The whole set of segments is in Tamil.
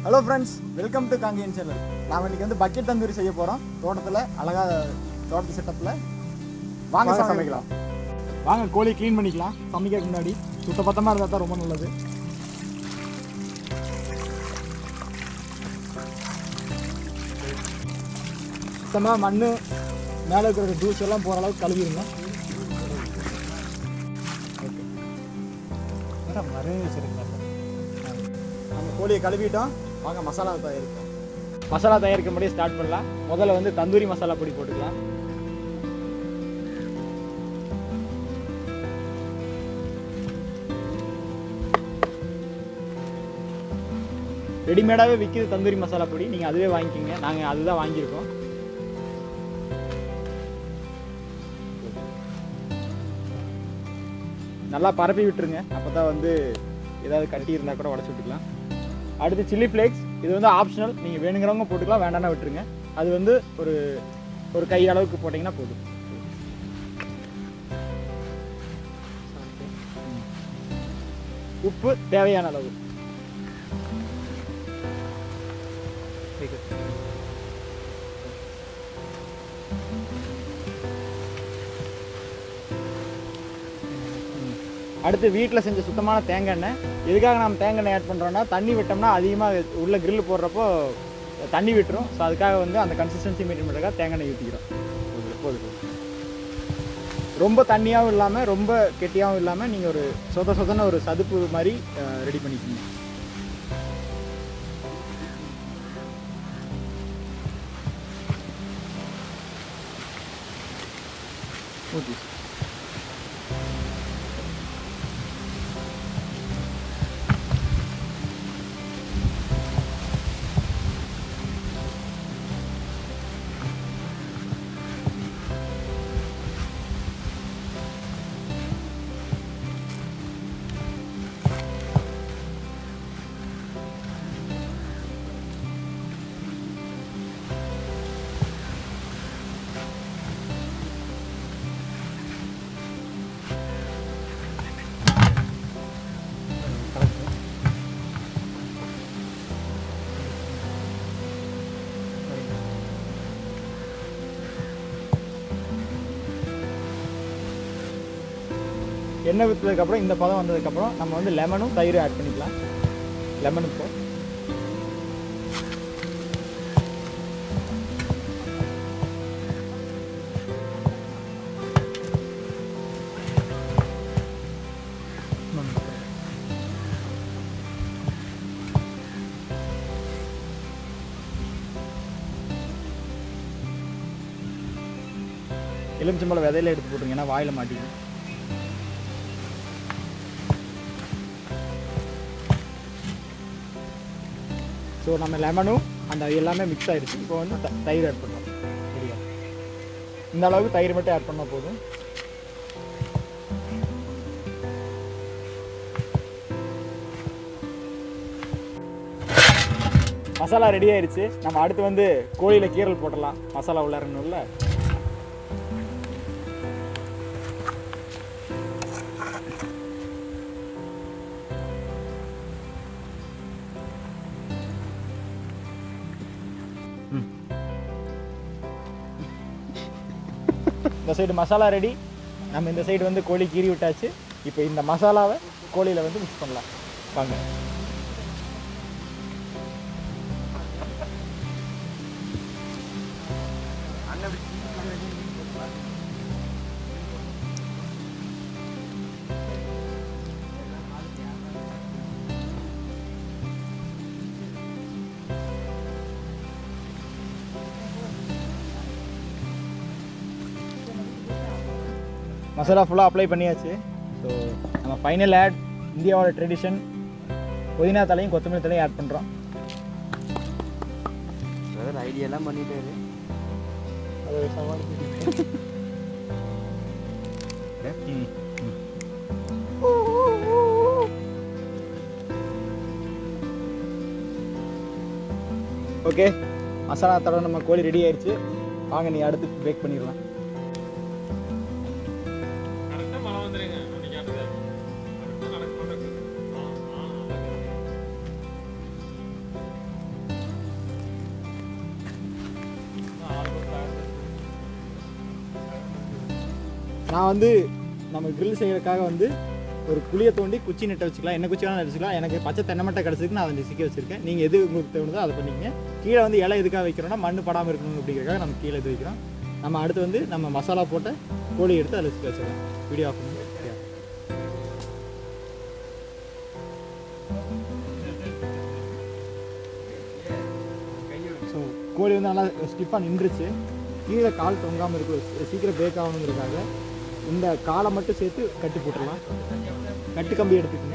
Hello friends welcome to Kangeyan channel நாம் இன்னைக்கு வந்து பக்கெட் தந்தூரி செய்ய போகிறோம் தோட்டத்தில் அழகா தோட்டத்து செட்டப்பில் வாங்க வாங்க சமைக்கலாம் வாங்க கோழி க்ளீன் பண்ணிக்கலாம் சமைக்கிறதுக்கு முன்னாடி சுத்தபத்தமாக இருந்தால் தான் ரொம்ப நல்லது சுத்தமாக மண் மேலே இருக்கிற தூசி எல்லாம் போகிற அளவுக்கு கழுவிடுங்க மரம் வச்சுருக்கீங்களா நம்ம கோழியை கழுவிட்டோம் வாங்க மசாலா தயாரிப்போம் மசாலா தயாரிக்க முடியும் ஸ்டார்ட் பண்ணலாம் முதல்ல வந்து தந்தூரி மசாலா பொடி போட்டுக்கலாம் ரெடிமேடாகவே விற்கிது தந்தூரி மசாலா பொடி நீங்கள் அதுவே வாங்கிக்கிங்க நாங்கள் அதுதான் வாங்கியிருக்கோம் நல்லா பரப்பி விட்டுருங்க அப்போ தான் வந்து ஏதாவது கட்டி இருந்தால் கூட உடச்சி விட்டுக்கலாம் அடுத்து சில்லி ஃப்ளேக்ஸ் இது வந்து ஆப்ஷனல் நீங்கள் வேணுங்கிறவங்க போட்டுக்கலாம் வேண்டாம்னா விட்டுருங்க அது வந்து ஒரு ஒரு கை அளவுக்கு போட்டிங்கன்னா போதும் உப்பு தேவையான அளவு அடுத்து வீட்டில் செஞ்ச சுத்தமான தேங்காய் எண்ணெய் எதுக்காக நம்ம தேங்காய் எண்ணெய் ஆட் பண்ணுறோன்னா தண்ணி விட்டோம்னா அதிகமாக உள்ள grill போடுறப்போ தண்ணி விட்டுரும் ஸோ அதுக்காக வந்து அந்த கன்சிஸ்டன்சி மெயின்டைன் பண்ணுறதுக்காக தேங்காய் எண்ணெய் ஊற்றிக்கிறோம் போதும், போதும் போதும். ரொம்ப தண்ணியாகவும் இல்லாமல் ரொம்ப கெட்டியாகவும் இல்லாமல் நீங்கள் ஒரு சொத சொதன ஒரு சதுப்பு மாதிரி ரெடி பண்ணிக்கோங்க ஊற்றி எண்ணெய் விற்றதுக்கப்புறம் இந்த பதம் வந்ததுக்கப்புறம் நம்ம வந்து லெமனும் தயிரும் ஆட் பண்ணிக்கலாம் லெமன் இப்போ எலுமிச்சம்பழம் விதையில எடுத்து போட்டுருங்க ஏன்னா வாயில் மாட்டிக்கும் ஸோ நம்ம லெமனும் அந்த எல்லாமே மிக்ஸ் ஆயிருச்சு இப்போ வந்து த- தயிர் ஆட் பண்ணோம் சரியா இந்த அளவுக்கு தயிர் மட்டும் ஆட் பண்ணால் போதும் மசாலா ரெடி ஆயிருச்சு நம்ம அடுத்து வந்து கோழியில் கீரல் போடலாம் மசாலா உள்ளாரணும்ல இந்த சைடு மசாலா ரெடி நம்ம இந்த சைடு வந்து கோழி கீறி விட்டாச்சு இப்போ இந்த மசாலாவை கோழியில் வந்து மிக்ஸ் பண்ணலாம் வாங்க மசாலா ஃபுல்லாக அப்ளை பண்ணியாச்சு ஸோ நம்ம ஃபைனல் ஆட் இந்தியாவோட ட்ரெடிஷன் புதினா தலையும் கொத்தமல்லி தலையும் ஆட் பண்ணுறோம் சார் ஐடியாலாம் பண்ணிட்டாரு ஓகே மசாலா தடவை நம்ம கோழி ரெடி ஆயிடுச்சு வாங்க நீ அடுத்து பேக் பண்ணிடலாம் கரெக்டாக மழை வந்துருங்க அன்னைக்கு ஆட்டது கரெக்டாக நடக்க மாட்டேங்குது ஆ ஆ நான் வந்து நம்ம grill செய்யறதுக்காக வந்து ஒரு குழியை தோண்டி குச்சி நெட்டை வச்சுக்கலாம் என்ன குச்சி வேணாலும் வச்சுக்கலாம் எனக்கு பச்சை தென்னை மட்டை கிடச்சிருக்கு நான் அதை சிக்க வச்சிருக்கேன் நீங்கள் எது உங்களுக்கு தோணுதோ அதை பண்ணிக்கங்க கீழே வந்து இலை எதுக்காக வைக்கிறோம்னா மண் படாமல் இருக்கணும் அப்படிங்கிறதுக்காக நம்ம கீழே இது வைக்கிறோம் நம்ம அடுத்து வந்து நம்ம மசாலா போட்ட கோழி எடுத்து அதில் சிக்க வச்சிடலாம் வீடியோ ஆஃப் பண்ணுங்க ஸோ கோழி வந்து நல்லா ஸ்டிஃபாக நின்றுச்சு கீழே கால் தொங்காமல் இருக்கும் சீக்கிரம் பிரேக் ஆகணுங்கிறதுக்காக இந்த காலை மட்டும் சேர்த்து கட்டி போட்டுடலாம் கட்டு கம்பி எடுத்துக்கங்க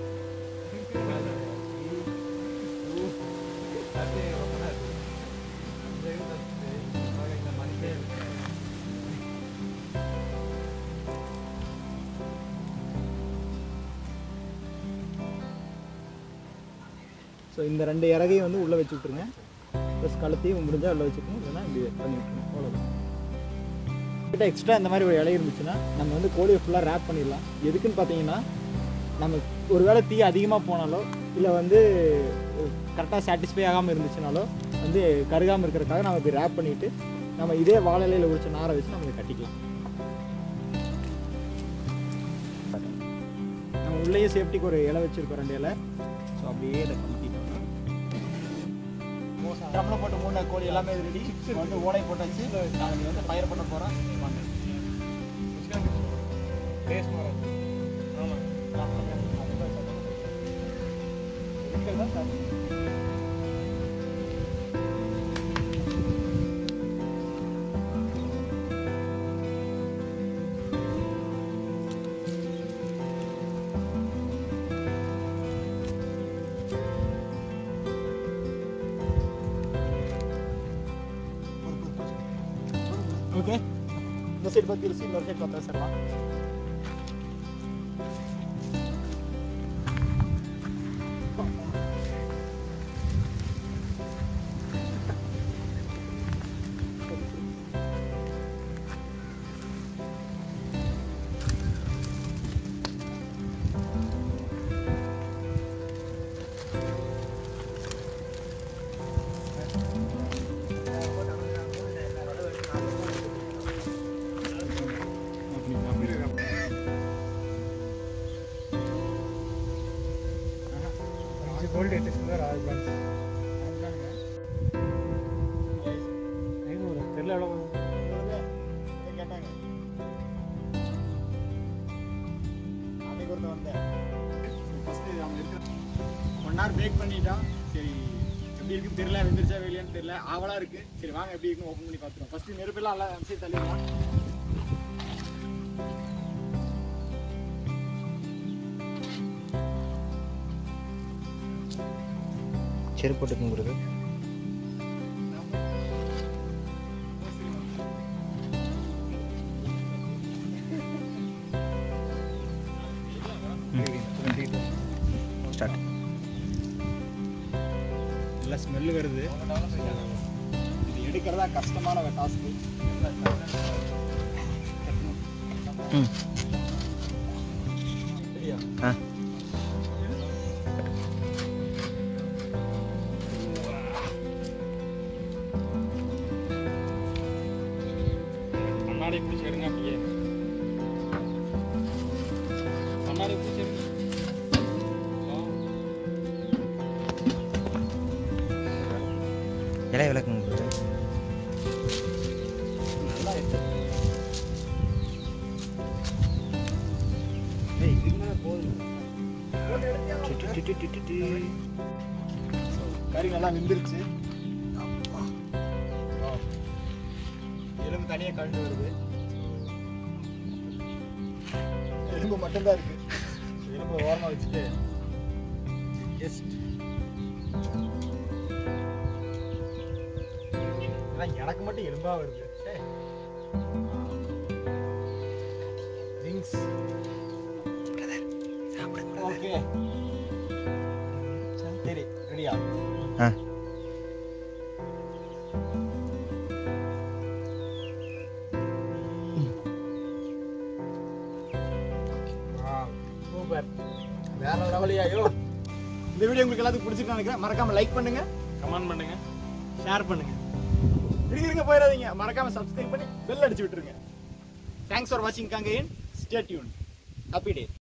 ஸோ இந்த ரெண்டு இறகையும் வந்து உள்ளே வச்சு விட்ருங்க ப்ளஸ் கழுத்தையும் முடிஞ்சால் உள்ளே வச்சுக்கணும் இல்லைன்னா இப்படி பண்ணி விட்டுருங்க அவ்வளோதான் கிட்ட எக்ஸ்ட்ரா இந்த மாதிரி ஒரு இலை இருந்துச்சுன்னா நம்ம வந்து கோழியை ஃபுல்லாக ரேப் பண்ணிடலாம் எதுக்குன்னு பார்த்தீங்கன்னா நம்ம ஒருவேளை தீ அதிகமாக போனாலோ இல்லை வந்து கரெக்டாக சாட்டிஸ்ஃபை ஆகாமல் இருந்துச்சுனாலோ வந்து கருகாமல் இருக்கிறதுக்காக நம்ம இப்படி ரேப் பண்ணிவிட்டு நம்ம இதே வாழை இலையில உரிச்ச நாரை வச்சு நம்ம இதை கட்டிக்கலாம் நம்ம உள்ளேயும் சேஃப்டிக்கு ஒரு இலை வச்சுருக்கோம் ரெண்டு இலை ஸோ அப்படியே இதை கட்டிட்டோம் ட்ரம்மில் போட்டு மூணு கோழி எல்லாமே ரெடி வந்து ஓடை போட்டாச்சு நாங்கள் வந்து ஃபயர் பண்ண போகிறோம் வாங்க டேஸ்ட் மாறும் ஆமாம் ஓகே இந்த சைடு பார்த்து இழுச்சு இன்னொரு சைடு பார்த்து வச்சிடலாம் கோல்டு எடுத்து ராயல் பிரான்ஸ் தெரியல எவ்வளோ கேட்டாங்க அன்னைக்கு ஒருத்தன் வந்தேன் ஃபஸ்ட்டு அவங்க இருக்கிற ஒன் ஹவர் பேக் பண்ணிட்டான் சரி எப்படி இருக்குன்னு தெரியல வெந்துருச்சா வெளியான்னு தெரியல ஆவலாக இருக்கு சரி வாங்க எப்படி இருக்குன்னு ஓப்பன் பண்ணி பார்த்துருவோம் ஃபஸ்ட்டு நெருப்பெல்லாம் நல்லா அனுப்பிச்சு தள்ளிடலாம் செருப்பு போட்டுக்குங்கிறது ஸ்டார்ட் நல்ல ஸ்மெல்லு வருது இது எடுக்கிறதா கஷ்டமான டாஸ்க்கு ம் சரியா ஆ கண்ணாடி பிடிச்சி எடுங்க அப்படியே கண்ணாடி பிடிச்சி எடுங்க ஆ. இலை விளக்குங்கிறது நல்லா இருக்கு ஏய் இதுக்கு மேலே போதும் போட்டு எடுத்தியா? கறி நல்லா வெந்துருச்சு எலும்பு தனியாக கழண்டு வருது எலும்பு மட்டும்தான் இருக்கு எலும்பு ஓரமாக வச்சுட்டு ஜஸ்ட் எனக்கு மட்டும் எலும்பா வருது விங்ஸ் ஓகே சரி ரெடியா ஆ சூப்பர் வேற லெவலியாயோ இந்த வீடியோ உங்களுக்கு எல்லாத்துக்கும் பிடிச்சிருக்கு நினைக்கிறேன் மறக்காம லைக் பண்ணுங்க கமெண்ட் பண்ணுங்க ஷேர் பண்ணுங்க இருங்க இருங்க போயிடாதீங்க மறக்காம சப்ஸ்கிரைப் பண்ணி பெல் அடிச்சு விட்டுருங்க தேங்க்ஸ் ஃபார் வாட்சிங் காங்கேயன் ஸ்டே டியூன் ஹாப்பி டே